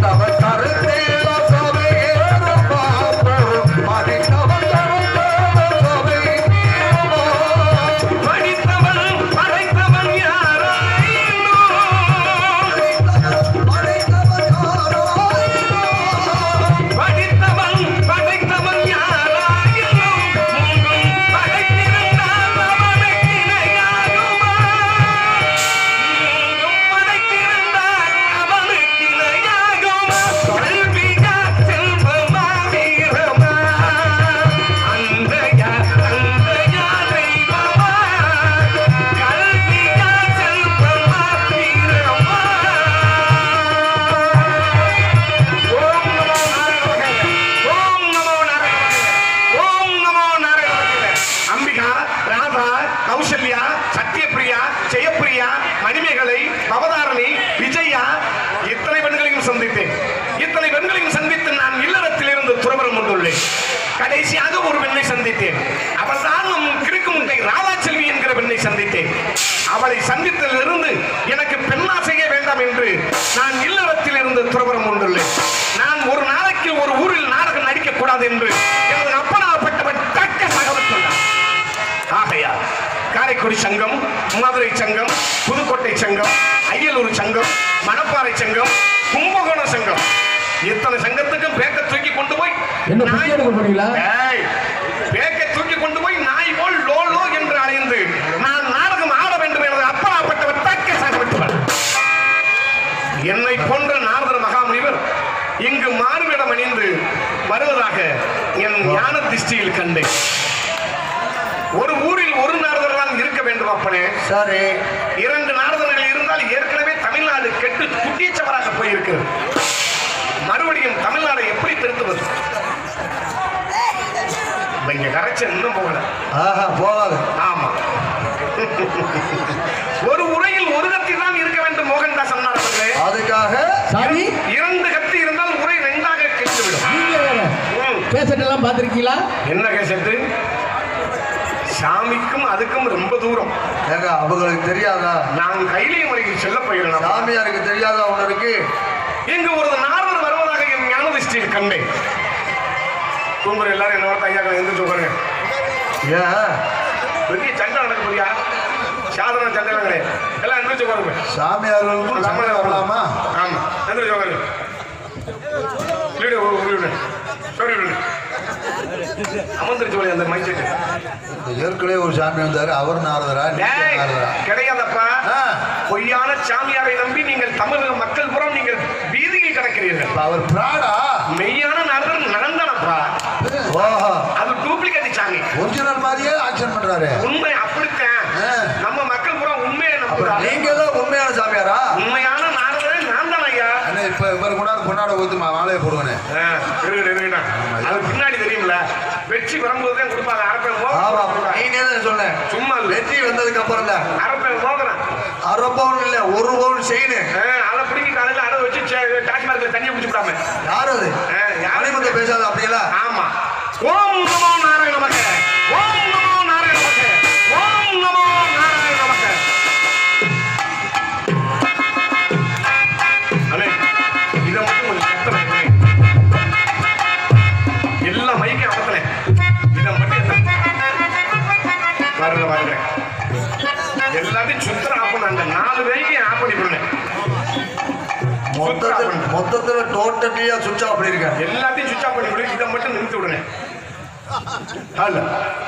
படித்தவன் கருத்தில் சபையேறும் பாப்பரும் படித்தவன் கருத்தில் சபையேறும் படித்தவன் படைத்தவன் யாராயினோ படித்தவன் படைத்தவன் யாராயினோ மூன்றும் படைத்திருந்தால் அவனுக்கு இணையாகுமா மூன்றும் படைத்திருந்தால் அவனுக்கு இணையாகுமா கல்வியா செல்வமா வீரமா அன்பையா அன்பையா தெய்வமா கல்வியா செல்வமா வீரமா ஓம் நமோ நாராயணாய ஓம் நமோ நாராயணாய ஓம் நமோ நாராயணாய அம்பிகா ராதா கௌசல்யா சத்யபிரியா ஜெயப்பிரியா மணிமேகலை பவதாரணி விஜயா இத்தனை பெண்களையும் சந்தித்தேன் இத்தனை பெண்களையும் சந்தித்து நான் இல்லறத்தில் இருந்து துறவரம் கொண்டுள்ளேன் கடைசியாக ஒரு பெண்ணை சந்தித்தேன் அவள் தான் நம் கிறுக்குமுட்டை ராதாச்செல்வி என்கிற பெண்ணை சந்தித்தேன் அவளை சந்தித்ததிலிருந்து எனக்கு பெண்ணாசையே வேண்டாம் என்று நான் இல்லறத்தில் இருந்து துறவரம் கொண்டுள்ளேன் நான் ஒரு நாளைக்கு ஒரு ஊரில் நாடகம் நடிக்க கூடாது என்று எனது அப்பனாகப்பட்டவன் தக்க தகவல் சொன்னார் ஆகையால் காரைக்குடி சங்கம் மதுரை சங்கம் புதுக்கோட்டை சங்கம் அய்யலூர் சங்கம் மணப்பாறை சங்கம் கும்பகோணம் சங்கம் இத்தனை சங்கத்துக்கும் பேக்க தூக்கி கொண்டு போய் என்ன நாய்- பிச்சை எடுக்க போறீங்களா? ஏய், பேக்கை தூக்கி கொண்டு போய் நாய் போல் லோ லோ என்று அலைந்து நான் நாடகம் ஆட வேண்டும் எனது அப்பனாப்பட்டவர் தக்க சாகப்பட்டவர் என்னை போன்ற நாரதர் மகாமுனிவர் இங்கு மாறுவிடம் அணிந்து வருவதாக என் ஞான திருஷ்டியில் கண்டேன் ஒரு ஊரில் ஒரு நாரதர் தான் இருக்க வேண்டும் அப்பனே சரி இரண்டு நாரதர்கள் இருந்தால் ஏற்கனவே தமிழ்நாடு கெட்டு குட்டிச்சவராக போயிருக்கிறது மறுபடியும் தமிழ்நாடை எப்படி திருத்துவது இப்ப இங்க கரைச்சல் இன்னும் போகல ஆஹா போகாது ஆமா ஒரு உரையில் ஒரு கத்தி தான் இருக்க வேண்டும் மோகன்தாஸ் அண்ணா அவர்களே அதுக்காக சாமி இரண்டு கத்தி இருந்தால் உரை ரெண்டாக கெட்டுவிடும் நீங்க வேற ம். கேசட் எல்லாம் பாத்திருக்கீங்களா என்ன கேசட்டு சாமிக்கும் அதுக்கும் ரொம்ப தூரம் ஏங்க அவங்களுக்கு தெரியாதா நான் கைலிய முறைக்கு செல்ல போகிறேன் சாமியாருக்கு தெரியாதா உனக்கு இங்கு ஒரு நாரதர் வருவதாக என் ஞான திருஷ்டியில் கண்டேன் கும்பர் எல்லாரும் என்ன ஐயா எந்திரிச்சு உட்காருங்க ஏன் பெரிய சண்டை நடக்க போறியா சாதாரண சண்டைலாம் கிடையாது எல்லாம் எந்திரிச்சு உட்காருங்க சாமியார்களுக்கும் சண்டை வரலாமா ஆமா எந்திரிச்சு உட்காருங்க வீடு வீடு சரி வீடு அமர்ந்துருச்சு போல அந்த மைண்ட் செட்டு ஏற்கனவே ஒரு சாமி வந்தாரு அவர் நாரதரா நீங்க டேய், நாரதரா கிடையாதப்பா ஆ, பொய்யான சாமியாரை நம்பி நீங்கள் தமிழக மக்கள் புறம் நீங்கள் வீதியில் கிடக்கிறீர்கள் இப்ப அவர் பிராடா மெய்யான நரர் நடந்தானப்பா ஓஹோ அது டூப்ளிகேட் சாமி ஒரிஜினல் மாதிரியே ஆக்ஷன் பண்றாரு உண்மை அப்படித்தான் ஆ. நம்ம மக்கள் பூரா உண்மையை அப்ப நம்புறாங்க நீங்க தான் உண்மையான சாமியாரா உண்மையான நாரதரே நான் தான் ஐயா என்ன இப்ப இவர் கூட பொன்னாட ஊத்து மா- மாலையை போடுவேனே ஆ, இருக்கட்டும், இருக்கட்டும். அது பின்னாடி தெரியும்ல வெற்றி வரும்போது தான் கொடுப்பாங்க அரப்பேன் ஆமா மோதிரம் நீனே தான் சொன்ன சும்மா இல்ல. வெற்றி வந்ததுக்கு அப்புறம் தான் அரப்பேன் மோதிரம் அரை பவுன் இல்ல ஒரு பவுன் செயின் ஆ, அதை பிடிக்கி காலையில அடை வச்சு சே- டாஸ்மார்க்ல தண்ணியை குடிச்சு விடாம யார் அது ஆ, யாரு? அனைமத்த பேசாத அப்படியெல்லாம் ஆமா ஓம் நமோ நாராயண நமக ஓம் நமோ நாராயண நமக ஓம் நமோ நாராயண நமக அண்ணே இதை மட்டும் கொஞ்சம் சத்தம் வைக்கிறேன். எல்லா மைக்கையும் அமர்த்தனேன் இதை மட்டும் பாருங்க பாருங்க எல்லாத்தையும் சுத்தர ஆஃப் பண்ண அந்த நாலு மைக்கையும் ஆஃப் பண்ணி விடுறேன் மொத்தத்தில் மொத்தத்துல டோட்டலியா சுவிட்ச் ஆஃப் பண்ணிருக்கேன் எல்லாத்தையும் சுவிட்ச் ஆஃப் பண்ணி விடு இதை மட்டும் நிறுத்தி விடுங்க ஹலோ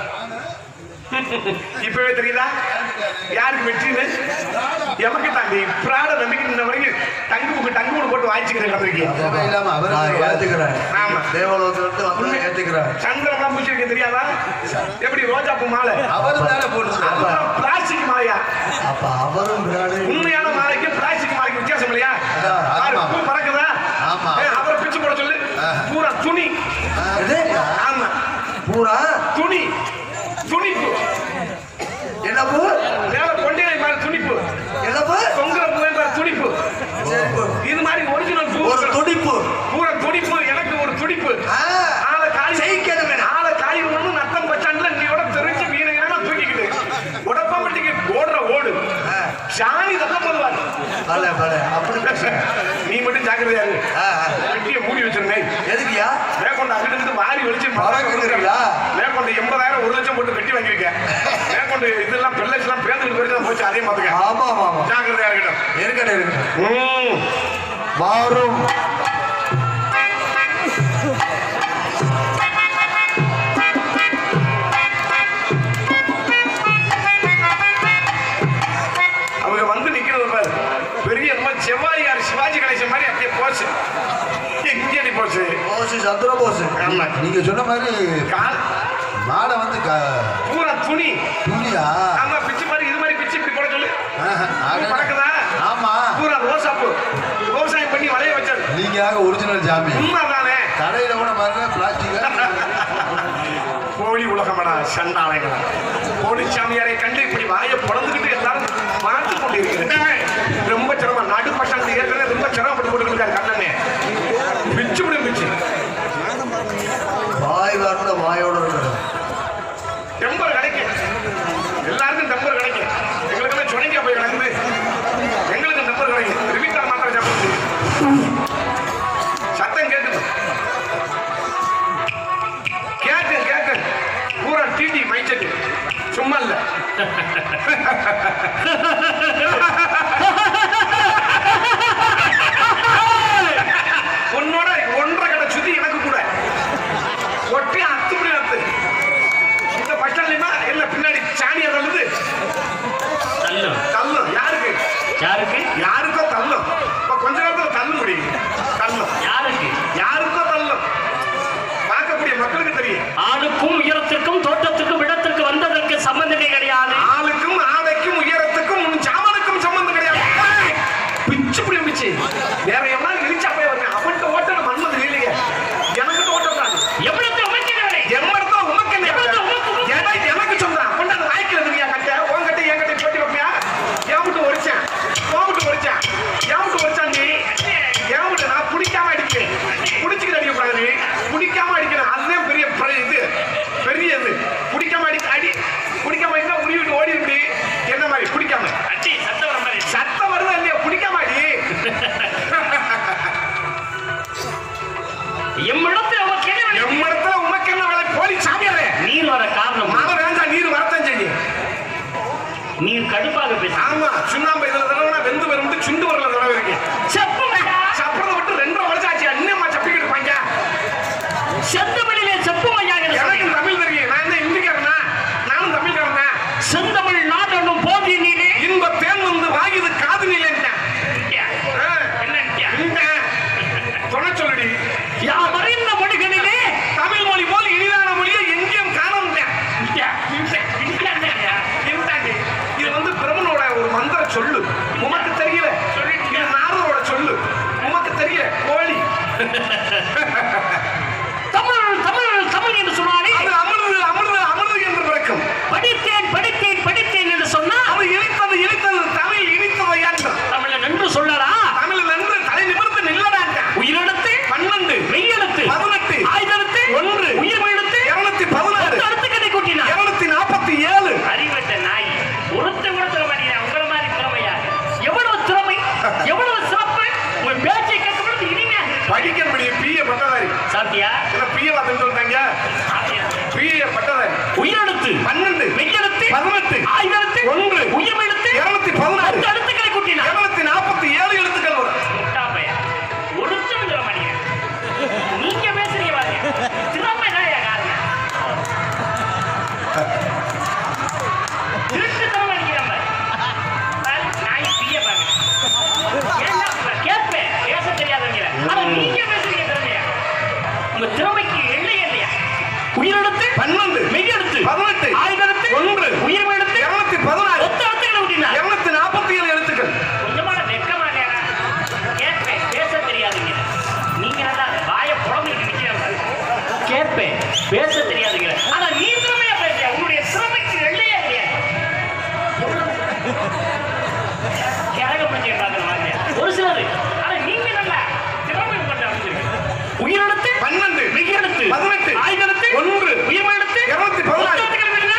இப்பவே தெரியுதா யாருக்கு வெற்றின்னு எமக்கு தாண்டி பிராட நம்பிக்கை இந்த வரைக்கும் தங்கு புக்கு தங்கு மூடு போட்டு வாய்ச்சிக்கிறேன் வந்திருக்கீங்க தேவை இல்லாம அவர் ஏத்துக்கிறேன் ஆமா. தேவலோகத்துல இருந்து வந்து ஏத்துக்கிறேன் சந்திரம்லாம் பூச்சிருக்க தெரியாதா எப்படி ரோஜா பூ மாலை அவர் தானே போட்டு பிளாஸ்டிக் மாலையா அப்ப அவரும் விராடு உண்மையான மாலைக்கு பிளாஸ்டிக் மாலைக்கு வித்தியாசம் இல்லையா அதான், பாரு, ஆமா. பூ பறக்குதா ஆமா. ஏய், அவரை பிச்சு போட சொல்லு ஆ. பூரா துணி இது ஆமா பூரா துணி துணிப்பு என்ன பூ மேல கொண்டையை பாரு துணிப்பு என்ன பூ தொங்குற பூவை பாரு துணிப்பு செருப்பு. இது மாதிரி ஒரிஜினல் பூ ஒரு துடிப்பு பூரா துடிப்பு எனக்கு ஒரு துடிப்பு ஆ, ஆளை காய் ஜெயிக்கணுமே. ஆளை காய் ஒண்ணு நத்தம் பச்சாண்டுல நீயோட தெரிஞ்சு மீனுங்கன்னா தூக்கிக்கிட்டு உடப்பம்பட்டிக்கு ஓடுற ஓடு ஆ. சாணி தக்க போதுவாரு பல பல அப்படி பேசுங்க நீ மட்டும் ஜாக்கிரதையா இரு ஆ. வெட்டியை மூடி வச்சிருந்தேன் எதுக்குயா மேற்கொண்டு அங்கிட்டு இருந்து மாறி வெளிச்சு பறக்குதுங்களா? மேற்கொண்டு எண்பதாயிரம் ஒரு லட்சம் போட்டு வெட்டி வாங்கியிருக்கேன் மேற்கொண்டு இதெல்லாம் பெல்லட்ஸ் எல்லாம் பேர்ந்துட்டு போயிட்டு போச்சு அதே மாதிரி ஆமா ஆமா ஆமா ஜாக்கிரதையா இருக்கட்டும் இருக்கட்டும் இருக்கட்டும் ம். மாறும் அவங்க வந்து நிக்கிறது பாரு பெரிய நம்ம செவ்வாயார் சிவாஜி கணேசன் மாதிரி அப்படியே போச்சு இங்கே போச்சு போஸ் சந்திர போஸ் ஆமா. நீங்க சொன்ன மாதிரி கால் மாடை வந்து க- பூரா துணி துணியா ஆமா பிச்சு மாதிரி இது மாதிரி பிச்சு இப்படி போட சொல்லு ஆஹா, ஆக- பறக்குதா ஆமா பூரா ரோசாப்பூ விவசாயம் பண்ணி வளைய வச்சாரு நீங்க ஒரிஜினல் ஜாமி உண்மைதானே கடையில கூட பாருங்க பிளாஸ்டிக் போலி உலகமடா சண்டாளைகளா போலி சாமியாரை கண்டு இப்படி வாயை பொழந்துக்கிட்டு எல்லாரும் பார்த்து கொண்டிருக்கிறேன் ரொம்ப சிரமம் நடு பட்டாண்டு ஏற்கனவே ரொம்ப சிரமப்பட்டு கொண்டிருக்காரு கண்ணனே பிச்சு விடும் பிச்சு வாய் வரல வாயோட இருக்கணும் டெம்பர் கிடைக்கும் எல்லாருக்கும் டெம்பர் கிடைக்கும் எங்களுக்கெல்லாம் சுணங்கியா போய் கிடக்குது எங்களுக்கு டெம்பர் கிடைக்கும் ரிவிட்டா மாத்திரம் சாப்பிடுது சத்தம் கேட்குது கேட்டு கேட்டு பூரா டிடி மைச்சட்டு சும்மா இல்ல உன்னோட ஒன்றரை கடை சுத்தி எனக்கு கூட ஒட்டி அத்துப்படி அத்து இந்த பட்டன்லயுமா இல்ல பின்னாடி சாணியா தள்ளுது தள்ளும் தள்ளும் யாருக்கு யாருக்கு யாருக்கோ தள்ளும் இப்ப கொஞ்ச நேரத்துல தள்ளு முடியும் தள்ளும் யாருக்கு யாருக்கோ தள்ளும் பார்க்கக்கூடிய மக்களுக்கு தெரியும் ஆணுக்கும் உயரத்திற்கும் தோட்டத்திற்கும் இடத்திற்கு வந்ததற்கு சம்பந்தமே கிடையாது ஆளுக்கும் ஆடைக்கும் உயரத்துக்கும் உன் சாமனுக்கும் சம்பந்தம் கிடையாது ஏய், பிச்சு புடி பிச்சு வேற எவனாலும் இழிச்சா போய் வரேன் அவன்கிட்ட ஓட்டணும் மன்மது இல்லையே எனக்கு ஓட்டம் தான் எவ்வளவு அமைக்கிறவரை எம்மர்த்தோ உமக்கு என்ன எவ்வளவு உமக்கு உமக்கு? எனக்கு எனக்கு சொல்றான் கொண்டாந்து வாய்க்கல இருக்கியா கட்ட உன் கட்ட என் கட்ட போட்டி வைப்பியா என் விட்டு ஒரிச்சேன் உன் விட்டு ஒரிச்சேன் என் விட்டு ஒரிச்சான் நீ என் விட்டு நான் பிடிக்காம அடிக்கிறேன் பிடிச்சிக்கிட்டு அடிக்க கூடாது நீ பிடிக்காம அடிக்கிறேன் அதுதான் பெரிய பிர- இது பெரிய இது பிடிக்காம அடி அடி பிடிக்காம இருந்தா உரி விட்டு ஓடி இப்படி என்ன மாதிரி பிடிக்காம அடி சத்தம் வர மாதிரி சத்தம் வருதா இல்லையா பிடிக்காம அடி எம்மிடத்தில் அவர் கேள்வி எம்மடத்துல உமக்கு என்ன வேலை போலி சாமியாரே நீர் வர காரணம் மழை வேண்டாம் நீர் வரத்தான் செய்யும் நீர் கடுப்பாக பேச ஆமா சுண்ணாம்பு இதுல தடவை வெந்து வரும்ட்டு சுண்டு வரல தடவை இருக்கு சப்பறத விட்டு ரெண்டரை வருஷம் ஆச்சு இன்னும்மா சப்பிக்கிட்டு இருப்பாங்க செந்தமிழிலே செப்புமையாக எனக்கு தமிழ் தெரியும் நான் என்ன இந்திக்காரனா நானும் தமிழ்காரனா செந்தமிழ் நாடனும் போதி நீரே இன்ப தேன் வந்து வாயுது காது நிலைன்ட்டேன் என்ன துணை சொல்லுடி யார் அறிந்த மொழிகளிலே தமிழ் மொழி போல் இனிதான மொழியை எங்கேயும் காண முடியாது இது வந்து பிரம்மனோட ஒரு மந்திர சொல்லு உமக்கு தெரியல இது நாரதோட சொல்லு உமக்கு தெரியல கோழி தமிழ் தமிழ் தமிழ் என்று சொன்னாலே அது அமிர்து அமிர்து அமிர்து என்று பிறக்கும் படித்தேன் படித்தேன் படித்தேன் என்று சொன்னால் அது இனித்தது இனித்தது தமிழ் இனித்தது என்று தமிழன் என்று சொல்லடா தமிழில் என்று தலை நிமிர்ந்து நில்லடாங்க உயிரெழுத்து பன்னெண்டு மெய்யெழுத்து பதினெட்டு ஆயுதெழுத்து ஒன்று உயிர் எழுத்து இருநூத்தி பதினாறு பத்து எழுத்துக்களை கூட்டினார் இருநூத்தி நாற்பத்தி ஏழு அறிவட்ட நாய் ஒருத்த கூட சொல்ல மாட்டேங்கிறேன் உங்கள மாதிரி திறமையா எவ்வளவு திறமை எவ்வளவு சிறப்பு உங்கள் பேச்சை கேட்கும் பொழுது இனிமையாக இருக்கு. படிக்க முடியும் பிஏ பட்டதாரி சாப்பிட்டியா என்ன பிஏ பார்த்துட்டு சொல்றாங்க சாப்பிட்டியா? பிஏ பட்டதாரி உயிரெழுத்து பன்னெண்டு மெய்யெழுத்து பதினெட்டு ஆயுதெழுத்து ஒன்று உயிர் எழுத்து இருநூத்தி பதினாறு பத்து எழுத்துக்களை கூட்டினார் இருநூத்தி நாற்பத்தி ஏழு எழுத்துக்கள் வரும் முட்டா பையன். ஒருத்தன் சொல்ல மாட்டேங்கிறேன். நீங்க பேசுறீங்க பாருங்க. திறமை தான் என் காரணம். திருட்டுத்தனமா அடிக்கிறேன் பாரு. பாரு, நாய் பிய பாருங்க. ஏன்டா இப்ப கேட்பேன், பேச தெரியாதவங்கள. ஆனா நீங்க பேசுறீங்க திறமையா. உங்க திறமைக்கு எல்லையே இல்லையா? உயிரெழுத்து, பன்னெண்டு மெய்யெழுத்து, பதினெட்டு ஆயுதெழுத்து, ஒன்று உயிர் எழுத்து, இருநூத்தி பதினாறு ஒத்த எழுத்துக்களை கூட்டினார். இருநூத்தி நாற்பத்தி ஏழு எழுத்துக்கள் கொஞ்சமான வெக்கமா இல்லையாடா? கேட்பேன், பேச தெரியாதுங்க. நீங்க நல்லா வாயை புலம்பிட்டு நிக்கிறீங்க. கேட்பேன், பேச தெரியாதுங்க. ஆனா நீ திறமையா பேசுறியா? உன்னுடைய திறமைக்கு எல்லையே இல்லையா? கிழங்க பிடிச்சிட்டு பார்க்கிற மாதிரி. ஒரு சிலரு. ஆனா நீங்க நல்லா திறமை கொண்டு அமைச்சிருக்கீங்க. உயிரெழுத்து, பன்னெண்டு மெய்யெழுத்து, பதினெட்டு ஆயுதெழுத்து, ஒன்று உயிர்மெழுத்து, இருநூத்தி பதினாறு ஒத்த எழுத்துக்களை கூட்டினார்.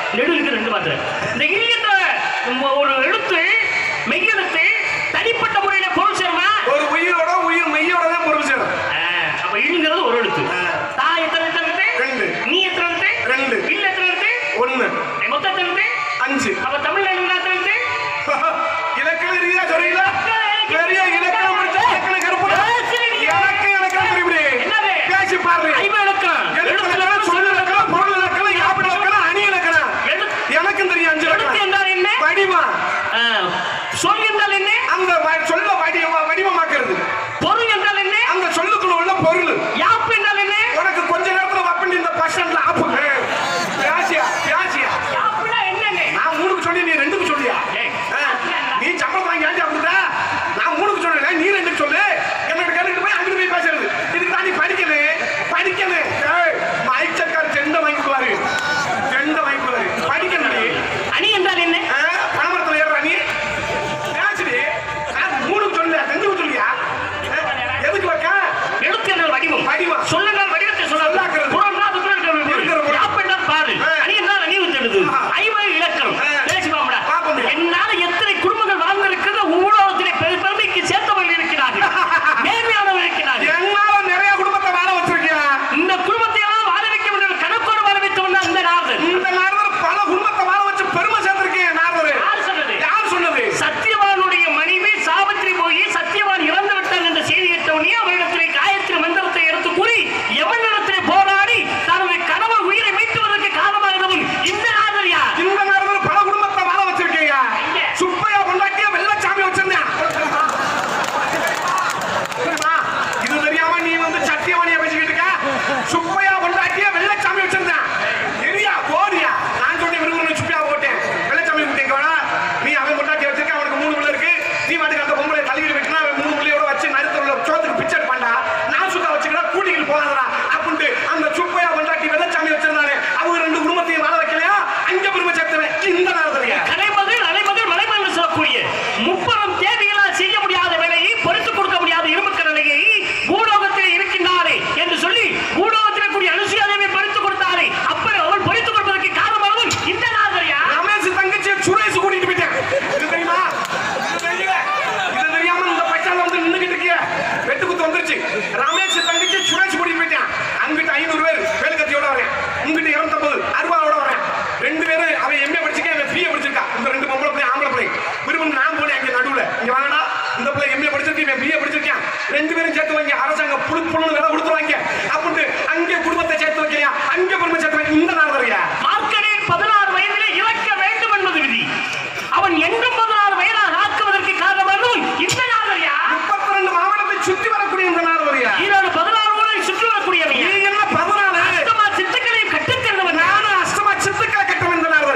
நெடுலுக்கு ரெண்டு மாத்திரை இந்த இ என்ற ஒரு எழுத்து மெய்யெழுத்து தனிப்பட்ட முறையில பொருள் சேருமா ஒரு உயிரோட உயிர் மெய்யோட தான் பொருள் சேரும் ஆ, அப்ப இழுங்கிறது ஒரு எழுத்து ஆ. தா எத்தனை எத்தனை எழுத்து ரெண்டு. நீ எத்தனை எழுத்து ரெண்டு. இல்ல எத்தனை எழுத்து ஒண்ணு மொத்தம் எத்தனை எழுத்து அஞ்சு அப்ப தமிழ்ல எழுதுனா எத்தனை எழுத்து இலக்கண ரீதியா சொல்றீங்களா பெரிய இலக்கணம் படிச்ச இலக்கண கருப்பு எனக்கு இலக்கணம் தெரியுமே என்னது? பேசி பாரு ஐவ இலக்கணம் எழுத்து இலக்கணம் சொல்லு இலக்கணம் பொருள் இலக்கணம் யாப்பு இலக்கணம் அணி இலக்கணம் எழுத்து எனக்கும் தெரியும் அஞ்சு எழுத்து இலக்கணம் என்றால் என்ன வடிவா ஆ, சொல் என்றால் என்ன அந்த வ- சொல்ல வடிவமா வடிவமாக்குறது பொருள் என்றால் என்ன அந்த சொல்லுக்குள்ள உள்ள பொருள் யாப்பு என்றால் என்ன உனக்கு கொஞ்ச நேரத்துல வப்பண்டி இந்த பஸ் ஸ்டாண்ட்ல ஆப்பு பேசியா பேசியா யாப்புனா என்னங்க நான் மூணுக்கு சொல்லி நீ ரெண்டுக்கு சொல்லியா ஏய், ஆ, நீ சம்பளம் வாங்கி ஆண்டி அப்படிதா நான் மூணுக்கு சொன்னேன் நீ ரெண்டுக்கு சொல்லு என்னோட கேட்டுட்டு போய் அங்கிட்டு போய் பேசுறது இதுக்கு தான் நீ படிக்கணும் படிக்கணும் ஏய், மைக் சர்க்கார் செண்டை வாங்கிக்குவாரு செண்டை வாங்கிக்குவாரு படிக்கணும் நீ அணி என்றால் என்ன ஆ, பணமரத்துல ஏறுறா நீ பேசுடி நான் மூணுக்கு சொல்லியா ரெண்டுக்கு சொல்லியா ஆ, எதுக்கு வைக்க எழுத்து என்றால் வடிவம் வடிவம். சொல் என்றால் வடிவத்தை சொல்லலாம் சொல்லாக்குறது. பொருள் என்றால் அதுக்குள்ள இருக்கிற பொருள். இருக்கிற பொருள். யாப்பு என்றால் பாரு ஆ. அணி என்றால் அணி எழுது ஆஹா. ஐவகை இலக்கணம் ஆ. பேசி பாப்போம்டா. பாப்போம். என்னால எத்தனை குடும்பங்கள் வாழ்ந்திருக்கிறது உலகத்திலே பெரு- பெருமைக்கு சேர்த்தவர்கள் இருக்கிறார்கள் நேர்மையானவர்கள் இருக்கிறார்கள் என்னால நிறைய குடும்பத்தை வாழ வச்சிருக்கியா இந்த குடும்பத்தை எல்லாம் வாழ வைக்க வேண்டும் கணக்கோடு வாழ வைத்து வந்த அந்த நாரதன் இந்த நாரதர் பல குடும்பத்தை வாழ வச்சு பெருமை சேர்த்திருக்கேன் நாரதர் யார் சொன்னது யார் சொன்னது சத்தியவானுடைய மனைவி சாவித்திரி போய் சத்தியவான் இறந்து விட்டான் என்ற செய்தி கேட்டவுடனே அவரிடத்திலே காயத்ரி மந்திரத்தை எடுத்து கூறி எவனிடத்திலே போராடி தனது கணவர் உயிரை மீட்டுவதற்கு காரணமாகிறவன் இந்த நாதர் யார் இந்த நாரதர் பல குடும்பத்தை வாழ வச்சிருக்கீங்க எங்க? சுப்பையா கொண்டாட்டிய வெள்ளச்சாமி வச்சிருந்தேன் தெரியுமா? இது தெரியாம நீ வந்து சத்தியவாணிய பேசிக்கிட்டு இருக்க சுப்பையா கொண்டாட்டிய வெள்ளச்சாமி வச்சிருந்தேன் தெரியா போடியா நான் சொன்னேன் விரும்புறேன் சுப்பையா போட்டேன் வெள்ளச்சாமி குட்டிங்க வேணா நீ அவன் கொண்டாட்டி வச்சிருக்க அவனுக்கு மூணு பிள்ளை இருக்கு நீ வாட்டுக்கு அந்த பொம்பளை தள்ளிட்டு விட்டுனா அவன் மூணு பிள்ளையோட வச்சு நடுத்தருல சோத்துக்கு பிச்சை எடுப்பான்டா நான் சுத்தா வச்சுக்கிறா கூட்டிகள் போகாதடா அப்படின்ட்டு அந்த சுப்பையா கொண்டாட்டி வெள்ளச்சாமி வச்சிருந்தானே அவங்க ரெண்டு குடும்பத்தையும் வாழ வைக்கலையா அங்க பெருமை சேர்த்தவன் இந்த நேரத்துலயா கலைமகள் அலைமகள் மலைமகள் சொல்லக்கூடிய முப்பெரும் தேவைகளால் செய்ய முடியாத வேலையை பொறுத்துக் கொடுக்க முடியாத இரும்புக்க நிலையை பூலோகத்தில் இருக்கின்றாரே என்று சொல்லி பூலோகத்தில் கூடிய அனுசுயாதேவி பொறுத்துக் கொடுத்தாரே அப்புறம் அவள் பொறுத்துக் கொடுப்பதற்கு காரணமாகவும் இந்த நாதரியா ரமேஷ் தங்கச்சி சுரேஷ் கூட்டிட்டு போயிட்டேன் இது தெரியுமா இது தெரியல இது தெரியாம இந்த பச்சால வந்து நின்னுகிட்டு இருக்கிய வெட்டு குத்து வந்துருச்சு ரமேஷ் தங்கச்சி சுரேஷ் கூட்டிட்டு போயிட்டேன் அங்கிட்ட ஐநூறு பேர் வேலுக்கத்தியோட வரேன் இங்கிட்ட இருநூத்தம்பது அறுபதோட வரேன் ரெண்டு பேரும் அவன் எம்ஏ படிச்சிருக்கேன் அவன் பிஏ படிச்சிருக்கா இந்த ரெண்டு பொம்பளை பிள்ளை ஆம்பளை பிள்ளை விரும்பும் நான் போனேன் அங்க நடுவுல இங்க வாங்கடா இந்த பிள்ளை எம்ஏ படிச்சிருக்கு இவன் பிஏ படிச்சிருக்கேன் ரெண்டு பேரும் சேர்த்து வைங்க அரசாங்கம் புழு புழு வேலை கொடுத்துருவாங்க அப்படின்ட்டு அங்கே குடும்பத்தை சேர்த்து வைக்கையா அங்கே குடும்பம் சேர்த்து வைக்க இந்த நாள் வரையா மார்க்கடேன் பதினாறு வயதிலே இறக்க வேண்டும் என்பது விதி அவன் என்றும் பதினாறு வயதாக ஆக்குவதற்கு காரணமாகவும் இந்த நாதரியா முப்பத்தி ரெண்டு மாவட்டத்தை சுத்தி வரக்கூடிய இந்த நாள் வரையா ஈரோடு பதினாறு ஊரை சுற்றி வரக்கூடியவன் நீ என்ன பதினாலு அஷ்டமா சித்துக்களையும் கற்றுத் தெரிந்தவன் நானும் அஷ்டமா சித்துக்களை கட்டம் இந்த நாள்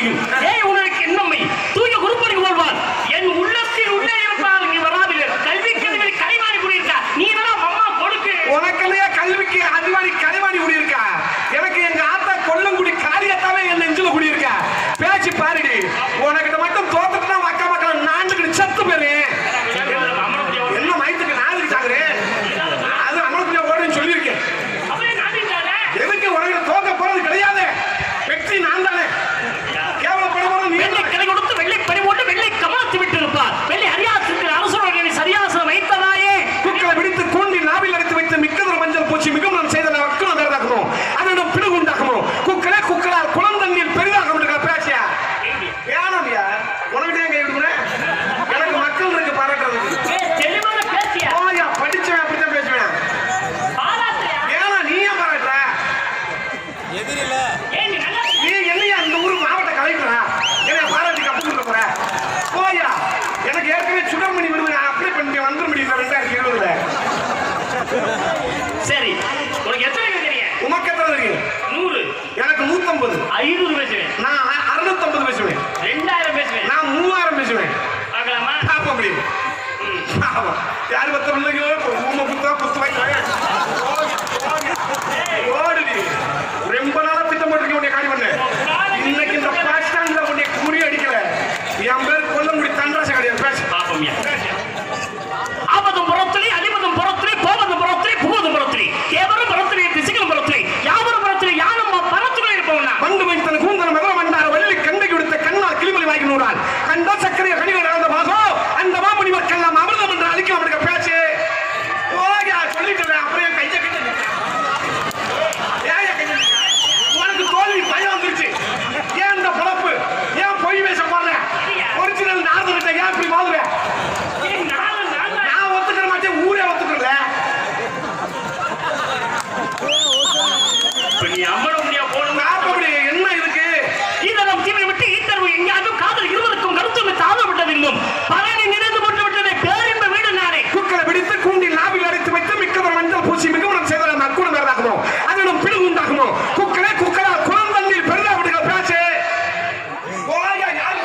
முடியும் ஏன் உனக்கு என்னம்மை தூய குருப்படி போல்வார் என் உள்ளத்தில் உள்ளே இருப்பால் நீ வராதில்லை கல்வி கல்வி கைமாறி குடியிருக்கா நீ வேணா அம்மா கொடுக்கு உனக்கெல்லையா கல்விக்கு அதிவாடி கலைவாணி குடியிருக்கா எனக்கு எங்க ஆத்தா கொல்லங்குடி காளியத்தாவே என் நெஞ்சில குடியிருக்கா பேச்சு பாருடி உனக்கிட்ட மட்டும் தோத்துட்டுனா மக்கா மக்கள் நாண்டுக்கிட்டு செத்து போயிரு என்ன மயத்துக்கு நாளுக்கு சாகுறேன் அது அமலப்பிரியா ஓடுன்னு சொல்லியிருக்கேன் அப்படியே நாட்டிட்டாரே எதுக்கு உனக்கு தோக்க போறது கிடையாது வெற்றி நான் தானே கேவலப்பட போறது நீ வெள்ளை கடை கொடுத்து வெள்ளை பறி போட்டு வெள்ளை கமலத்து விட்டு இருப்பார் வெள்ளை அரியாசத்தில் அரசுடைய சரியாசனம் வைத்ததாயே குக்களை பிடித்து கூண்டி நாவில் அடைத்து வைத்து மிக்கதொரு மஞ்சள் பூச்சி மிகவும் நான் செய்த வக்குலம் வேறதாக்கணும் அதனிடம் பிடுகு உண்டாக்கணும் குக்களே குக்களால் குளந்தண்ணில் பெரிதாக விட்டுக்கா பேச்சியா வேணாம்யா உனக்கிட்ட ஏன் கை விடுமுறேன் எனக்கு மக்கள் இருக்கு பாராட்டுறதுக்கு ஏய், தெளிவான பேசியா போயா படிச்சவன் அப்படித்தான் பேசுவேன் பாராட்டுறியா ஏனா நீ ஏன் பாராட்டுற ஏய் நீ நல்லா நீ என்னையா இந்த ஊர் மாவட்ட கலெக்டரா என்ன பாராட்டி கப்பு கொடுக்க போற போயா எனக்கு ஏற்கனவே சுடர்மணி விடுவது அப்ளை பண்ணி வந்துட முடியும் ரெண்டாயிரத்தி இருபதுல சரி உனக்கு எத்தனை பேர் தெரியும் உமக்கு எத்தனை இருக்கு நூறு எனக்கு நூத்தம்பது ஐநூறு பேசுவேன் நான் அ- அறுநூத்தம்பது பேசுவேன் ரெண்டாயிரம் பேசுவேன் நான் மூவாயிரம் பேசுவேன் பார்க்கலாமா பாப்ப முடியும் ஆமா யாரு பத்த பிள்ளைங்களோ ஊம குத்தா குத்து வைக்கிறேன் ஓடுடி ரொம்ப நாளா திட்டம் போட்டிருக்க உன்னை காலி பண்ண இன்னைக்கு இந்த பஸ் ஸ்டாண்ட்ல உன்னை குறி அடிக்கல என் பேர் கொல்லங்குடி தண்டராச கிடையாது பேச பாப்போம்யா ஆபதும் புறத்திலே அழிவதும் புறத்திலே போவதும் புறத்திலே புகுவதும் புறத்திலே எவரும் புறத்திலே திசைகளும் புறத்திலே யாவரும் புறத்திலே யாரும் பரத்திலே இருப்பவனா பண்டு வைத்தன கூந்தன மதுர மண்டார வள்ளி கண்டை கொடுத்த கண்ணால் கிளிமொழி வாங்கி நூறால் கண்டா சக்கரைய கனிகள் நடந்த மாசோ அந்த மாமுனிவர்க்கெல்லாம் அமிர்தம் என்று அழிக்க அவனுக்கு பேச்சு ஓயா சொல்லிட்டு அப்புறம் என் கையை கிட்ட ஏயா கையை உனக்கு தோல்வி பயம் வந்துருச்சு ஏன் இந்த பொழப்பு ஏன் பொய் பேச போடுற ஒரிஜினல் நார்தல்கிட்ட ஏன் இப்படி வாதுற ஏய், நானும் நான் தான். நான் ஒத்துக்கிற மாட்டேன் ஊரே ஒத்துக்கல இப்ப நீ அம்மன முடியா போகணும் அப்படி என்ன இருக்கு இதெல்லாம் தீமை விட்டு ஈத்தரவு எங்கேயாவது காதல் இருவருக்கும் கருத்தும் தாழ்வுவிட்டதில்லும் பலனை நினைந்து போட்டு விட்டதை பேரின்ப வீடு நானே குக்களை பிடித்து கூண்டில் நாவில் அடைத்து வைத்து மிக்கவர் மஞ்சள் பூசி மிகவும் செய்த அந்த அக்குணம் வேறதாக்கணும் அதனும் பிடிவு உண்டாக்கணும் குக்களே குக்களா குளந்தண்ணில் பெருதா விடுகிற பேச்சு ஓயா, யாரு?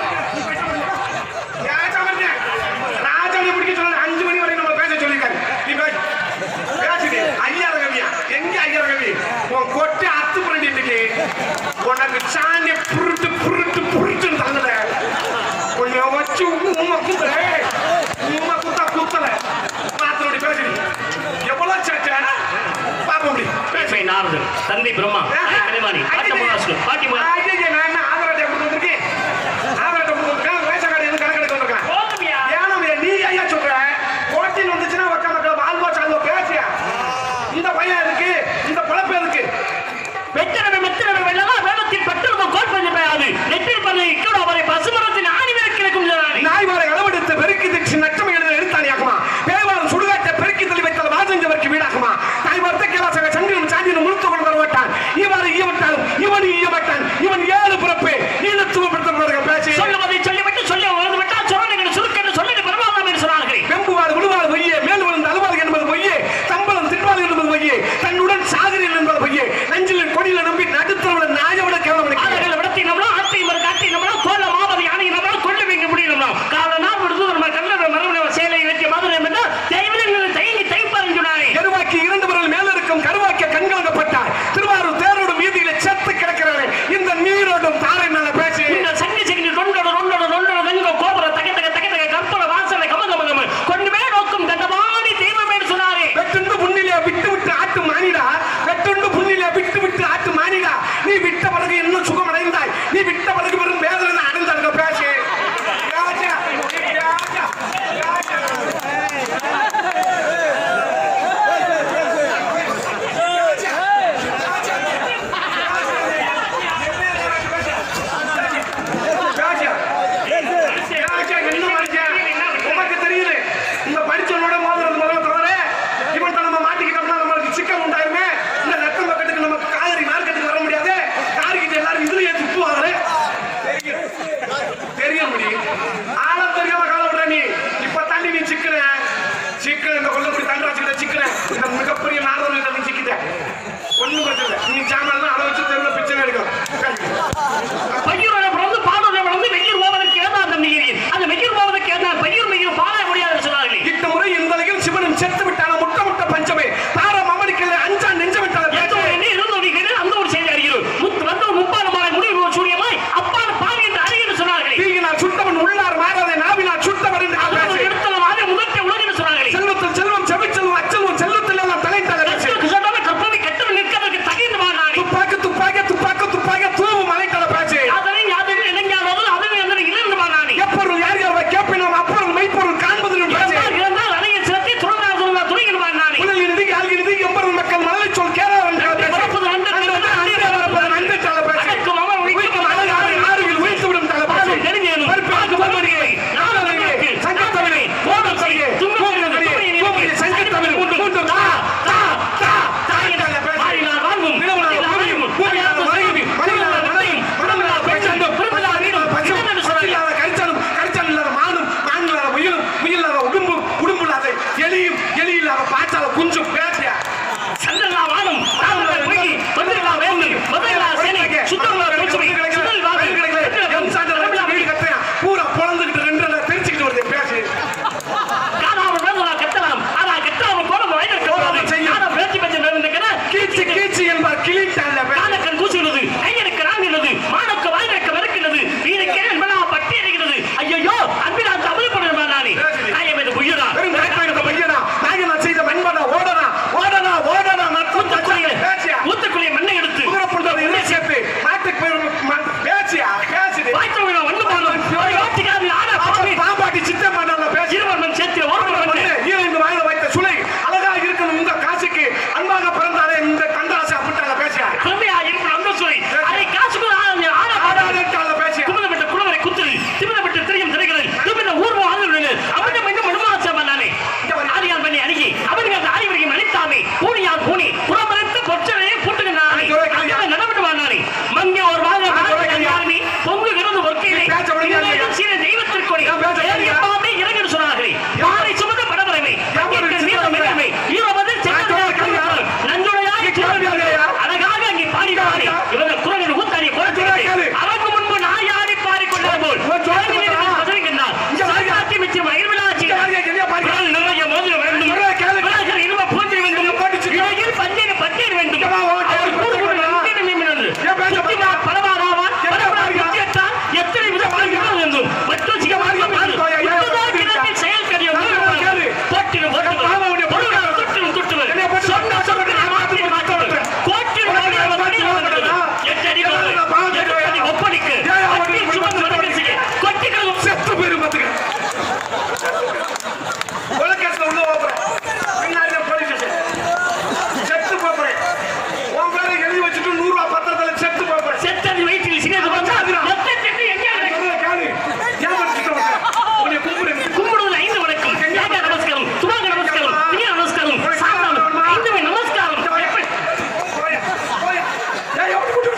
ஏன் சமர்த்தியா? ராஜாவை பிடிக்க சொல்லல, அஞ்சு மணி வரைக்கும் நம்ம பேச சொல்லியிருக்காரு. நீ பேசு. பேசுடி. ஐயாயிரம் கவியா? எங்க ஐயாயிரம் கவி? உன் கொட்டை அத்து புரண்டி இன்னைக்கு. உனக்கு சாணியை புருட்டு புருட்டு புருட்டுன்னு தள்ளுற. உன்னை வச்சு உம்மை குத்துற. உம்மை குத்தா குத்தல. பாத்திரோடி பேசுடி. எவ்வளவு சேட்டை? பாப்போம் அப்படி. பேசு. பேசுவை நாரதன் தந்தை பிரம்மா கலைவாணி பாட்டி முகாசுரம் பாட்டி முகா ஐயையே, நான் என்ன ஆதார் அட்டை கொடுத்து வந்திருக்கேன்? ஆதார் அட்டை கொடுத்து வந்திருக்கேன். ரேஷன் கார்டு எதுவும் கணக்கு எடுக்க வந்திருக்கேன். போதும்யா ஏனாமியா, நீ ஐயா சொல்ற? கோட்டில் வந்துச்சுன்னா உக்கா மக்கள் வாழ்வா சால்வா பேசியா? இந்த பையன் எதுக்கு? இந்த பொழப்பு எதுக்கு? வெற்றிடமே மெத்திரமே வெள்ளமா வேளத்தில் பட்டிருந்த கோல் பண்ணி பெய்யாது நெற்றில் பண்ணி இக்கட அவரை பசுமரத்தின் ஆணி விளக்கிழக்கும் ஜனானி நாய் வாரை அளவெடுத்து பெருக்கி திட்டு நட்டம் எழுத எழுத்தாணியாக்குமா பேவாரம் சுடுகாட்டை பெருக்கி தள்ளி வைத்தல் வாசஞ்சவருக்கு வீடாக்குமா தாய் வார்த்தை கேளாசக சங்கிலும் சாந்தியும் முழுத்து கொண்டு வரமாட்டான் இவ்வாறு ஈயப்பட்டாலும் இவன் ஈயப்பட்டான் இவன் ஏழு பிறப்பு ஈழத்துவப்படுத்த பேச்சு சொல்லுவதை சொல்லிவிட்டு சொல்லி வந்து விட்டால் சொன்னீங்க சுருக்கென்று சொல்லிட்டு பெருமாள் என்று சொன்னார்கள் வெம்புவார் விழுவார் பொய்யே மேல் விழுந்து அழுவார் என்பது பொய்யே தம்பளம் தின்பார் என்பது பொய்யே தன்னுடன் சாகிறேன் என்பது பொய்யே நஞ்சில் கொடியில நம்பி நடுத்தரவுல நாயவிட கேவலம் ஆளுகளை விடத்தி நம்மளும் ஆட்டை மறு காட்டி நம்மளும் தோல்ல மாவதி யானை நம்மளும் கொண்டு வைக்க முடியும் நம்மளும் கால நாள் விடுத்து நம்ம கல்லற மரபண சேலை வெற்றிய மாதிரி என்றால் தெய்வங்கள் தயங்கி தைப்பாருன்னு சொன்னாரே கருவாக்கி இரண்டு விரல் மேல இருக்கும் கருவாக்கிய கண்கலங்கப்பட்டார் திருவாரூர் தேரோடு வீதியில செத்து கிடக்கிறாரே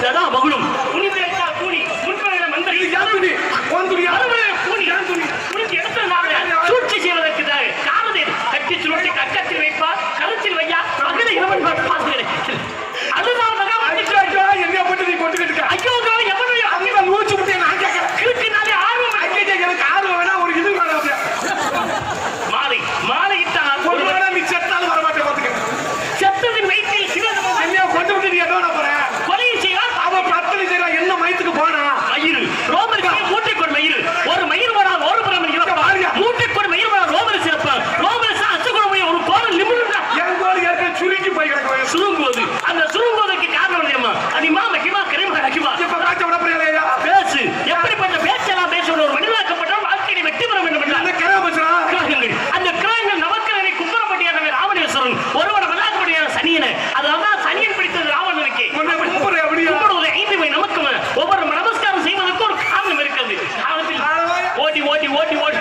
சதா மகுழும் புனிதா கூலி முன்பகையில மந்திரி யாருடி உன் துணி யாரு அறுவடை கூலி புனித இடத்துல நாம சூழ்ச்சி செய்வதற்கு தான் காரணம் இது. கட்டி சுருட்டி கக்கத்தில் வைப்பார் கருத்தில் வையா அகில இறைவன் பார்த்து அதுதான் மகாபாரதத்தில் ஐயோ என்ன போட்டு நீ கொண்டுகிட்டு இருக்க ஐயோ எவனையோ அங்க நூச்சு விட்டு நான் கேட்கறேன் கிறுக்குனாலே ஆர்வம் ஐயா எனக்கு ஆர்வம் வேணா ஒரு இது வேணாம் அப்படியே. மாலை மாலை இட்டால் ஒரு வேளை நீ செத்தாலும் வர மாட்டேன் பாத்துக்க செத்ததின் வயிற்றில் சிறந்த என்னைய கொண்டு விட்டு நீ என்ன பண்ண போற கொலை செய்வார் அவ பத்தனை செய்யறா என்ன மயத்துக்கு போனா மயிறு ரோமருக்கு மூட்டைக்கொடு மயிறு ஒரு மயிர் வரால் ஒரு புறம் வாரியா. மூட்டைக்கொடு மயிர் வரால் ரோமர் சிறப்பு ரோமர் அசுகுணமைய ஒரு கோலம் நிமிடம் என் கோல் ஏற்கனவே சுருங்கி போய் கிடக்கு சுருங்குவது அந்த சுருங்குவதற்கு காரணம் தெரியுமா அதிகமா மகிமா கரிமா ரகிமா இப்ப காய்ச்ச விட போறியா பேசு எப்படிப்பட்ட பேச்செல்லாம் பேசணும் ஒரு மனிதாக்கப்பட்டால் வாழ்க்கையை வெற்றி பெற வேண்டும் அந்த என்றால் கிழமை பேசுறா கிரகங்கள் அந்த கிரகங்கள் நவக்கிரகனை கும்பரப்பட்டியான ராவணேஸ்வரன் ஒருவன வல்லாக்கப்பட்டியான சனியனை அதனால்தான் சனியன் பிடித்தது ராவணனுக்கு உன்னை கூப்பிடுற அப்படியா கும்பிடுவது ஐந்து வை நமக்கு ஒவ்வொரு நமஸ்காரம் செய்வதற்கு ஒரு காரணம் இருக்கிறது காலத்தில் ஓட்டி ஓட்டி ஓட்டி ஓட்டி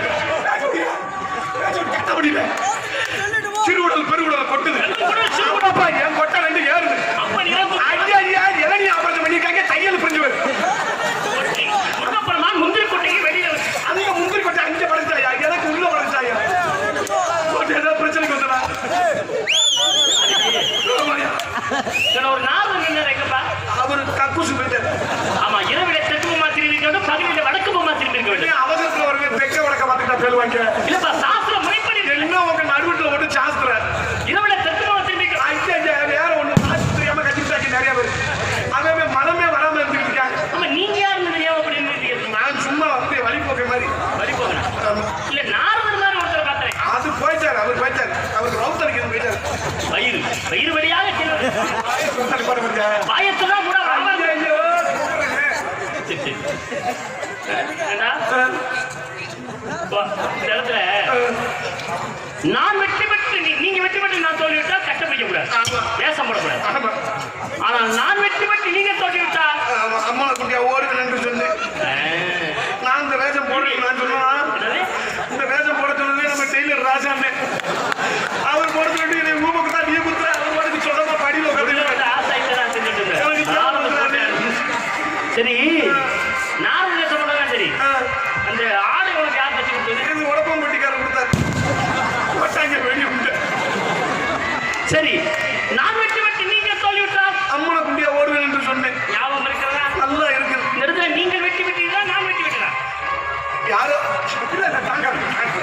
கட்ட முடியல சிறுவுடல் பெருவுடல் கொட்டுது குடல் சிறுகுடல். அப்பா என் கொட்டை ரெண்டு ஏறுது அப்ப நிரப்பு ஐயா ஐயா இளநீ ஆபரேஷன் பண்ணிருக்காங்க தையல் பிரிஞ்சு போயிரு கொட்டை. முருகப்பெருமான் முந்திரி கொட்டையை வெளியில வச்சு அந்த முந்திரி கொட்டை அங்க படைச்சாயா எனக்கு உள்ள படைச்சாயா கொட்டை ஏதாவது பிரச்சனைக்கு வந்துடா இதுல ஒரு நாலு நின்று எங்கப்பா அவரு கக்கூசு போயிட்டாரு ஆமா இரவில தெற்கு பொம்மா திரும்பி இருக்க வேண்டும் பகலில வடக்கு பொம்மா திரும்பி இருக்க வேண்டும் ஏன் அவசரத்துல வருங்க தெக்க வடக்க பார்த்துட்டா பேருவாங்க இல்லப்பா சாஸ்திர முறைப்படி என்ன உங்க நடுவுல ஒட்டு சாஸ்திர இரவில தெற்கு பொம்மா திரும்பி இருக்க ஐயா ஐயா வேற ஒண்ணு சாஸ்திரம் தெரியாம கட்டிட்டாங்க நிறைய பேர் அவன் மனமே வராம இருந்துட்டு இருக்காங்க ஆமா நீங்க யாருன்னு தெரியாம அப்படி நின்னுட்டு நான் சும்மா வந்து வழிபோக்க மாதிரி வழி போகிறேன் இல்ல நாரதர் மாதிரி ஒருத்தரை பார்த்தேன் அது போயிட்டாரு அவர் போயிட்டாரு அவருக்கு ரவுத்தருக்கு இது போயிட்டாரு வயிறு வயிறு வழியாக செல்வது ரவுத்தருக்கு போட முடியாது பாயத்துதான் கூட வரமாட்டேன் ஐயோ சரி, சரி. ஏண்டா? பா, இந்த இடத்துல நான் வெற்றி பெற்று நீ- நீங்க வெற்றி பெற்று நான் தோல்வி விட்டா கட்ட பிடிக்க கூடாது ஆமா. வேஷம் போடக்கூடாது ஆமா ஆனால் நான் வெற்றி பெற்று நீங்க தோல்வி விட்டா ஆமா, அம்மாவை குட்டியா ஓடுவேன் என்று சொன்னேன் ஆ, நான் இந்த வேஷம் போடுறேன் நான் சொன்னா என்னது? இந்த வேஷம் போட சொன்னதே நம்ம டெய்லர் ராஜாண்ணே அவர் போட சொல்லிட்டு என்னை ஊமக்கு தான் நீ குத்துற அவர் போடுறது சொல்லாம படியில உள்ள உட்காந்து வந்து ஆசை தான் செஞ்சுட்டு இருந்தேன். எனக்கு நானும் ஞாபகம் போட்டேன். சரி நான் வேஷம் போட்டதான் சரி அந்த ஆடை உனக்கு யார் தச்சு கொடுத்தது இது உடப்பம் பட்டிக்காரன் கொடுத்தாரு போட்டாங்க வெளியே விட்டு சரி நான் வெற்றி பெற்று நீங்க தோல்வி விட்டா அம்மனை குண்டியா ஓடுவேன் என்று சொன்னேன் ஞாபகம் இருக்கிறதா நல்லா இருக்குது இந்த இடத்துல நீங்கள் வெற்றி பெற்றீங்களா நான் வெற்றி பெற்றா யாரோ இல்ல இல்ல தாங்க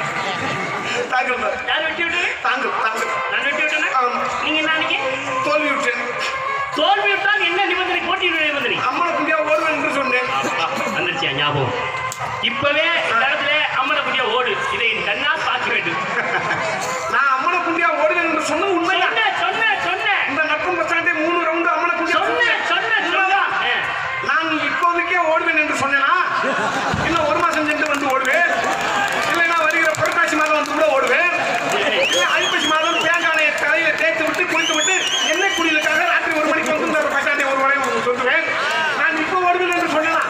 தாங்கள் தான். யார் வெற்றி விட்டது தாங்கள் தாங்கள் நான் வெற்றி விட்டேனா ஆமா. நீங்க என்ன அன்னைக்கு தோல்வி விட்டேன் தோல்வி விட்டால் என்ன நிபந்தனை போட்டியினுடைய நிபந்தனை அம்மனை குண்டியா ஓடுவேன் என்று சொன்னேன் வந்துருச்சியா ஞாபகம் இப்பவே இந்த இடத்துல அம்மனை குட்டியா ஓடு இதை என் கண்ணால் பார்க்க வேண்டும் நான் அம்மனை குண்டியா ஓடுவேன் என்று சொன்னது உண்மைதான் சொன்ன சொன்ன சொன்ன இந்த நட்பம் பச்சாண்டே மூணு ரவுண்டு அம்மனை குண்டியா சொன்ன சொன்ன சொன்னா நான் இப்போதைக்கே ஓடுவேன் என்று சொன்னேனா இன்னும் ஒரு மாசம் சென்று வந்து ஓடுவேன் இல்லைன்னா வருகிற புரட்டாசி மாதம் வந்து கூட ஓடுவேன் இல்லை ஐப்பசி மாதம் தேங்காயை தலையில தேய்த்து விட்டு குளித்து விட்டு எண்ணெய் குடியிலுக்காக ராத்திரி ஒரு மணிக்கு வந்து இந்த பச்சாண்டே ஒரு வரையும் சொல்லுவேன் நான் இப்போ ஓடுவேன் என்று சொன்னேனா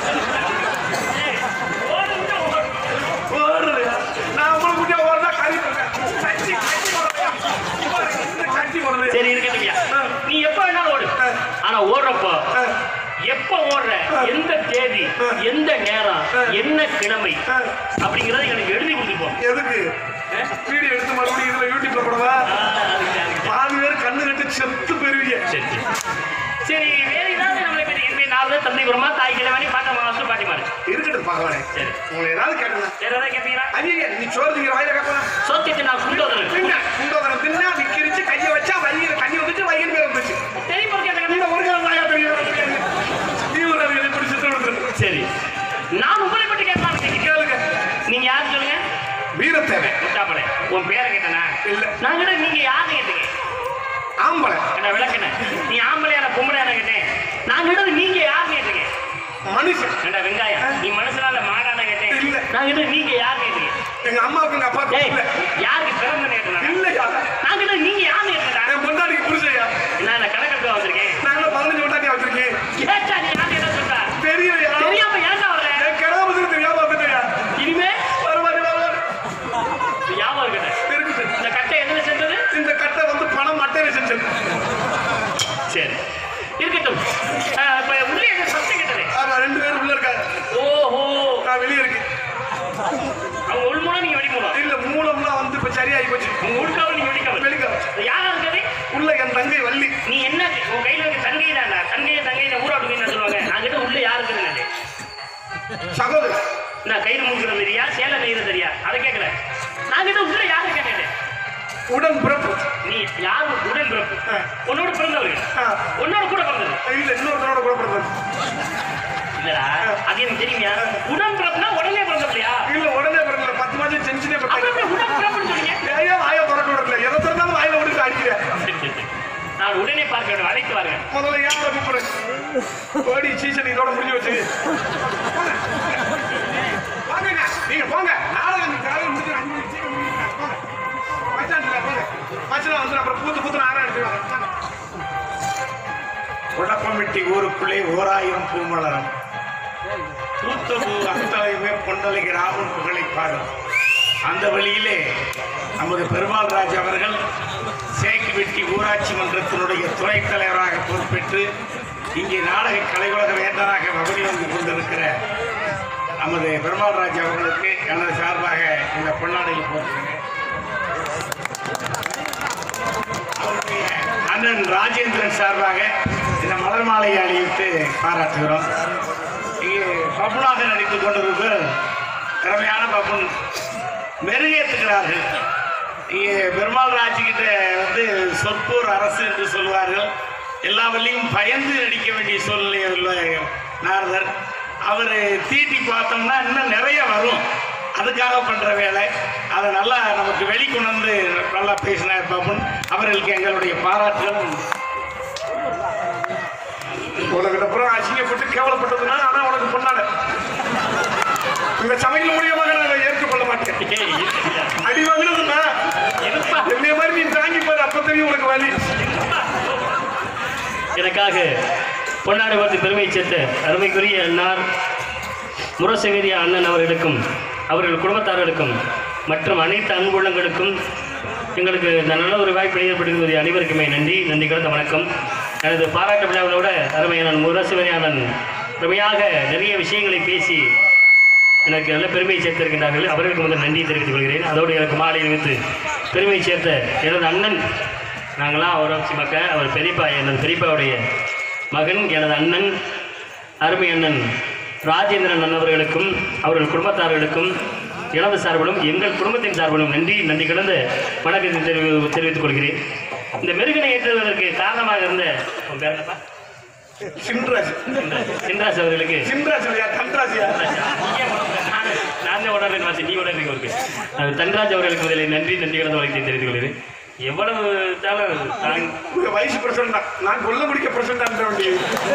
ஓடுறது நான் உங்களை குட்டியா ஓடுறதா கறி கட்டி கட்டி போடுறதா கட்டி போடுறது சரி இருக்கட்டும்யா நீ எப்ப வேணாலும் ஓடு ஆனா ஓடுறப்போ எப்ப ஓடுற எந்த தேதி எந்த நேரம் என்ன கிழமை அப்படிங்கறத எனக்கு எழுதி கொடுத்துப்போம் எதுக்கு வீடியோ எடுத்து மறுபடியும் இதுல யூடியூப்ல போடவா பாதி பேர் கண்ணு கட்டு செத்து பெறுவீங்க சரி சரி. சரி வேற ஏதாவது நம்மளை பற்றி இனிமே நாலு தந்தை குரமா தாய் கிழவாணி பாட்ட மாசம் பாட்டி மாறு இருக்கட்டும் பகவானே சரி உங்களை ஏதாவது கேட்டேன் வேற ஏதாவது கேட்பீங்களா ஐயா நீ சோறு திங்கிற வாயில கேட்கலாம் சோத்தியத்தை நான் குண்டோதரன் தின்ன குண்டோதரம் தின்னா விக்கிரிச்சு கையை வச்சா வயிறு தண்ணி வந்துச்சு வயிறு பேர் வந்துச்சு தெரியும் போது கேட்டேன் நீங்க ஒரு காலம் வாயா பெரிய தீவிரவாதிகளை பிடிச்சி திருடுறது சரி நான் உங்களை பற்றி கேட்கலாம் கேட்கிறேன். கேளுங்க நீங்க யாரு சொல்லுங்க வீரத்தேவை முட்டாப்படை உன் பேரை கேட்டனா இல்ல. நான் கூட நீங்க யாரு கேட்டீங்க ஆம்பளை என்ன விளக்குன நீ ஆம்பளையான பொம்பளையான கேட்டேன் நான் கேட்டது நீங்க யாரு கேட்டீங்க மனுஷன் ஏண்டா வெங்காயம் நீ மனசுனால மாடான கேட்டேன் இல்ல. நான் கேட்டது நீங்க யாரு கேட்டீங்க எங்க அம்மாவுக்கு எங்க அப்பா ஏய் இல்ல யாருக்கு பிறந்த கேட்டேன் இல்லையா நான் கேட்டது நீங்க யாரு கேட்டா என் பொண்டாட்டிக்கு புரிசையா நான் கணக்கு வந்திருக்கேன் நான் என்ன பதினஞ்சு பொண்டாட்டி வச்சிருக்கேன் கேட்டா நீ யாரு என்ன சொல்றா தெரியலையா தெரியாம ஏன்டா வர்ற என் கிடாமத்துக்கு தெரியாம வந்துட்டேயா இனிமே வருவாரு வருவாரு ஞாபகம் இருக்கட்டும் இருக்குது இந்த கட்டை எதுல செஞ்சது இந்த கட்டை வந்து பணம் மட்டையில செஞ்சது சரி இருக்கட்டும் அஹ், இப்ப போச்சு உங்க உள்காவல் நீங்க வெளிக்காவல் வெளிக்காவல். யாரா இருக்குது உள்ள என் தங்கை வள்ளி நீ என்ன உன் கையில இருக்க தங்கை தான்டா தங்கையை தங்கையை ஊராட்டுக்கு என்ன சொல்லுவாங்க நான் கிட்ட உள்ள யாரு இருக்குதுன்னு சகோதரர் நான் கயிறு மூக்குறது தெரியா சேலை நெய்கிறது தெரியா அதை கேட்கல நான் கிட்ட உள்ள யாரு கேட்டேன் உடன் பிறப்பு நீ யார் உடன் பிறப்பு ஆ. உன்னோட பிறந்தவர்கள் ஆ. உன்னோட கூட பிறந்தது இல்ல இன்னொருத்தனோட கூட பிறந்தது இல்லடா அது எனக்கு தெரியுங்க உடன் பிறப்புனா உடனே பிறந்தப்படியா இல்ல உடனே பிறந்தல பத்து மாசம் செஞ்சுனே அப்ப எப்படி பிறந்தாங்க உடன் பிறப்புன்னு சொன்னீங்க ஐயோ வாய திறக்க விடல எதை திறந்தாலும் வாயில விட்டு அடிக்கிறேன் சரி, சரி, சரி. நான் உடனே பார்க்க வேண்டும் அழைத்து வாருங்க முதல்ல ஏன் கூப்பிடுறேன் ஓடி சீசன் இதோட முடிஞ்சு வச்சு வாங்க நீங்க போங்க நாடகம் இந்த காலையில் முடிஞ்சு அஞ்சு மணிக்கு சீக்கிரம் முடிஞ்சுங்க. போங்க மச்சான் போங்க மச்சான் வந்து அப்புறம் பூத்து பூத்து நாரம் எடுத்துவாங்க உடப்பமிட்டி ஊருக்குள்ளே ஓராயிரம் பூமலரம் பூத்த பூ அத்தலையுமே பொண்டலை ராமன் புகழை பாடும் அந்த வழியிலே நமது பெருமாள் ராஜ் அவர்கள் சேக்கு வெட்டி ஊராட்சி மன்றத்தினுடைய துணைத் தலைவராக பொறுப்பேற்று இங்கே நாடக கலையுலக வேந்தராக வகுதி வந்து கொண்டிருக்கிற நமது பெருமாள் ராஜ் அவர்களுக்கு எனது சார்பாக இந்த பொன்னாடையில் போட்டுருங்க அவருடைய அண்ணன் ராஜேந்திரன் சார்பாக இந்த மலர் மாலையை அணிவித்து பாராட்டுகிறோம் இங்கே பப்புனாக நடித்துக் கொண்டிருக்கிற திறமையான பப்புன் மெருகேற்றுகிறார்கள் இங்கே பெருமாள் ராஜ்கிட்ட வந்து சொற்போர் அரசு என்று சொல்வார்கள் எல்லா வழியும் பயந்து நடிக்க வேண்டிய சூழ்நிலை உள்ள நாரதர் அவர் தீட்டி பார்த்தோம்னா இன்னும் நிறைய வரும் அதுக்காக பண்ற வேலை அதை நல்லா நமக்கு வெளிக்கொண்டு வந்து நல்லா பேசினார் பாபன் அவர்களுக்கு எங்களுடைய பாராட்டுகள் உனக்கு அப்புறம் அசிங்கப்பட்டு கேவலப்பட்டதுன்னா ஆனா உனக்கு பொண்ணாட இந்த சமையல் மூலியமாக நான் அதை ஏற்றுக்கொள்ள மாட்டேன் ஏய், இருக்கியா? அடி வாங்கினதுன்னா இருப்பா என்னைய மாதிரி நீ தாங்கி பாரு அப்ப தெரியும் உனக்கு வலி எனக்காக பொன்னாடு பார்த்து பெருமை சேர்த்த அருமைக்குரிய அண்ணார் முரசவேரி அண்ணன் அவர்களுக்கும் அவர்கள் குடும்பத்தார்களுக்கும் மற்றும் அனைத்து அன்புள்ளங்களுக்கும் எங்களுக்கு இந்த நல்ல ஒரு வாய்ப்பு ஏற்படுகிறது அனைவருக்குமே நன்றி நன்றி கலந்த வணக்கம் எனது பாராட்டு விழாவிலோட அருமையான முரசவேரி அண்ணன் பெருமையாக நிறைய விஷயங்களை பேசி எனக்கு நல்ல பெருமையை சேர்த்திருக்கின்றார்கள் அவர்களுக்கு முதல் நன்றி தெரிவித்துக் கொள்கிறேன் அதோடு எனக்கு மாலை அணிவித்து பெருமையை சேர்த்த எனது அண்ணன் நாங்களாம் அவராட்சி மக்கள் அவர் பெரியப்பா எனது பெரியப்பாவுடைய மகன் எனது அண்ணன் அருமை அண்ணன் ராஜேந்திரன் அண்ணவர்களுக்கும் அவர்கள் குடும்பத்தார்களுக்கும் எனது சார்பிலும் எங்கள் குடும்பத்தின் சார்பிலும் நன்றி நன்றி கலந்த வணக்கத்தை தெரிவி தெரிவித்துக் கொள்கிறேன் இந்த மெருகனை ஏற்றுவதற்கு காரணமாக இருந்த உன் பேர் என்னப்பா? சிம்ராஜ் சின்ராஜ் அவர்களுக்கு சிம்ராஜ் இல்லையா தன்ராஜியா நான் தான் உடனே பார்த்து நீ உடனே இருக்கு அது தன்ராஜ் அவர்களுக்கு முதலில் நன்றி நன்றி கலந்த வழக்கத்தை தெரிவித்துக் கொள்கிறேன் எவ்வளவு தாலும் நான் உங்க வயசு பிரசன்ட் தான் நான் கொல்ல முடிக்க பிரசன்ட் அந்த வேண்டிய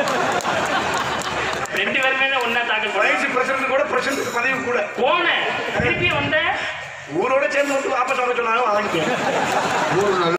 ரெண்டு பேருமே தான் ஒன்னா தாக்கல் பண்ண வயசு பிரசன்ட் கூட பிரசன்ட் பதவி கூட போனேன் திருப்பி வந்தேன் ஊரோட சேர்ந்து வந்து வாபஸ் வாங்க சொன்னாலும் வாங்கிட்டேன் ஊர் நல்ல